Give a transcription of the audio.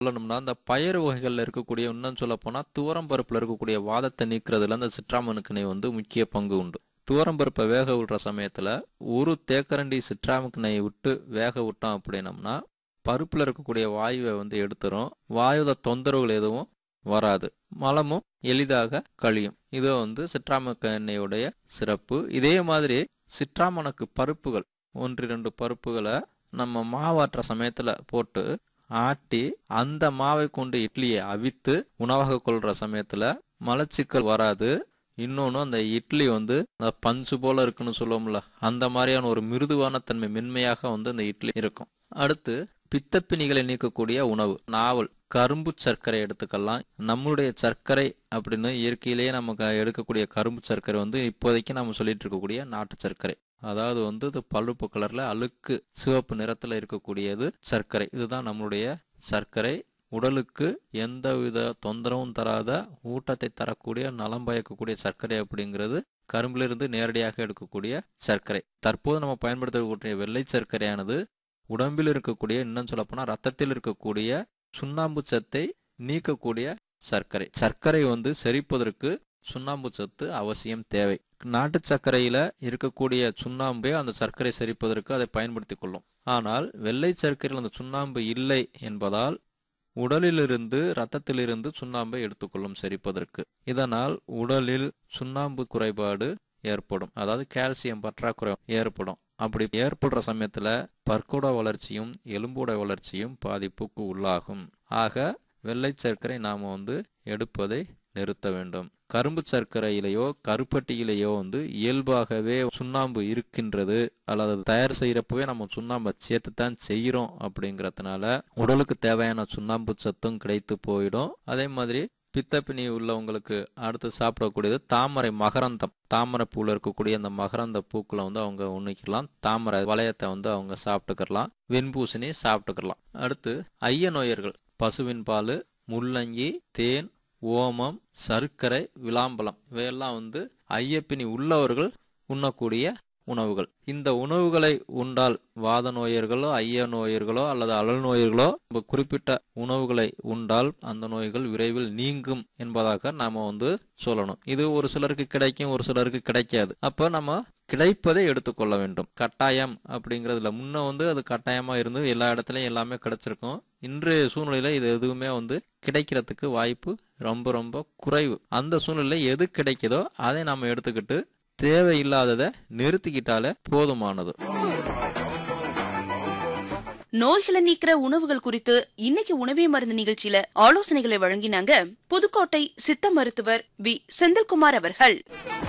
சொல்லணும்னா அந்த பயறு வகைகள்ல இருக்கக்கூடிய இன்னும் சொல்ல போனா துவரம் பருப்புல இருக்கக்கூடிய வாதத்தை நீக்கிறதுல அந்த சிட்ராமனுக்கிணை வந்து முக்கிய பங்கு உண்டு துவரம் பருப்பை வேக விடுற சமயத்துல ஒரு தேக்கரண்டி சிட்ராமுக்கிணையை விட்டு வேக விட்டோம் அப்படின்னம்னா பருப்புல இருக்கக்கூடிய வாயுவை வந்து எடுத்துரும் வாயுத தொந்தரவுகள் எதுவும் வராது மலமும் எளிதாக கழியும் இது வந்து சிட்ராமக்க எண்ணெயுடைய சிறப்பு இதே மாதிரி சிட்ராமணக்கு பருப்புகள் ஒன்று இரண்டு பருப்புகளை நம்ம மாவாட்டுற சமயத்துல போட்டு ஆட்டி அந்த மாவை கொண்டு இட்லியை அவித்து உணவாக கொள்ற சமயத்துல மலச்சிக்கல் வராது இன்னொன்று அந்த இட்லி வந்து அந்த பஞ்சு போல இருக்குன்னு சொல்லுவோம்ல அந்த மாதிரியான ஒரு மிருதுவான தன்மை மென்மையாக வந்து அந்த இட்லி இருக்கும் அடுத்து பித்தப்பிணிகளை நீக்கக்கூடிய உணவு நாவல் கரும்பு சர்க்கரை எடுத்துக்கலாம் நம்மளுடைய சர்க்கரை அப்படின்னு இயற்கையிலேயே நமக்கு எடுக்கக்கூடிய கரும்பு சர்க்கரை வந்து இப்போதைக்கு நம்ம சொல்லிட்டு இருக்கக்கூடிய நாட்டு சர்க்கரை அதாவது வந்து இது பழுப்பு கலர்ல அழுக்கு சிவப்பு நிறத்துல இருக்கக்கூடியது சர்க்கரை இதுதான் நம்மளுடைய சர்க்கரை உடலுக்கு எந்தவித தொந்தரவும் தராத ஊட்டத்தை தரக்கூடிய நலம் பயக்கக்கூடிய சர்க்கரை அப்படிங்கிறது கரும்பிலிருந்து நேரடியாக எடுக்கக்கூடிய சர்க்கரை தற்போது நம்ம பயன்படுத்தக்கூடிய வெள்ளை சர்க்கரையானது உடம்பில் இருக்கக்கூடிய இன்னும் சொல்லப்போனா ரத்தத்தில் இருக்கக்கூடிய சுண்ணாம்பு சத்தை நீக்கக்கூடிய சர்க்கரை சர்க்கரை வந்து செரிப்பதற்கு சுண்ணாம்பு சத்து அவசியம் தேவை நாட்டு சர்க்கரையில இருக்கக்கூடிய சுண்ணாம்பே அந்த சர்க்கரை செரிப்பதற்கு அதை பயன்படுத்தி கொள்ளும் ஆனால் வெள்ளை சர்க்கரையில் அந்த சுண்ணாம்பு இல்லை என்பதால் உடலிலிருந்து ரத்தத்திலிருந்து சுண்ணாம்பை எடுத்துக்கொள்ளும் செரிப்பதற்கு இதனால் உடலில் சுண்ணாம்பு குறைபாடு ஏற்படும் அதாவது கால்சியம் பற்றாக்குறை ஏற்படும் அப்படி ஏற்படுற சமயத்துல பற்கோட வளர்ச்சியும் எலும்போட வளர்ச்சியும் பாதிப்புக்கு உள்ளாகும் ஆக வெள்ளை சர்க்கரை நாம வந்து எடுப்பதை நிறுத்த வேண்டும் கரும்பு சர்க்கரையிலேயோ கருப்பட்டியிலேயோ வந்து இயல்பாகவே சுண்ணாம்பு இருக்கின்றது அல்லது தயார் செய்யறப்பவே நம்ம சுண்ணாம்பை சேர்த்து தான் செய்யறோம் அப்படிங்கறதுனால உடலுக்கு தேவையான சுண்ணாம்பு சத்தும் கிடைத்து போயிடும் அதே மாதிரி பித்தப்பினி உள்ளவங்களுக்கு அடுத்து சாப்பிடக்கூடியது தாமரை மகரந்தம் தாமரை பூவில் இருக்கக்கூடிய அந்த மகரந்த பூக்களை வந்து அவங்க உண்ணிக்கலாம் தாமரை வளையத்தை வந்து அவங்க சாப்பிட்டுக்கலாம் வெண்பூசணி சாப்பிட்டுக்கலாம் அடுத்து ஐய நோயர்கள் பசுவின் பால் முள்ளங்கி தேன் ஓமம் சர்க்கரை விளாம்பலம் இவையெல்லாம் வந்து ஐயப்பினி உள்ளவர்கள் உண்ணக்கூடிய உணவுகள் இந்த உணவுகளை உண்டால் வாத நோயர்களோ ஐய நோயர்களோ அல்லது அழல் நோயர்களோ குறிப்பிட்ட உணவுகளை உண்டால் அந்த நோய்கள் விரைவில் நீங்கும் என்பதாக நாம வந்து சொல்லணும் இது ஒரு சிலருக்கு கிடைக்கும் ஒரு சிலருக்கு கிடைக்காது அப்ப நம்ம கிடைப்பதை எடுத்துக்கொள்ள வேண்டும் கட்டாயம் அப்படிங்கிறதுல முன்ன வந்து அது கட்டாயமா இருந்து எல்லா இடத்துலயும் எல்லாமே கிடைச்சிருக்கும் இன்றைய சூழ்நிலையில இது எதுவுமே வந்து கிடைக்கிறதுக்கு வாய்ப்பு ரொம்ப ரொம்ப குறைவு அந்த சூழ்நிலை எது கிடைக்குதோ அதை நாம எடுத்துக்கிட்டு தேவையில்லாததை நிறுத்திக்கிட்டாலே போதுமானது நோய்களை நீக்கிற உணவுகள் குறித்து இன்னைக்கு உணவே மருந்து நிகழ்ச்சியில ஆலோசனைகளை வழங்கினாங்க புதுக்கோட்டை சித்த மருத்துவர் வி செந்தில்குமார் அவர்கள்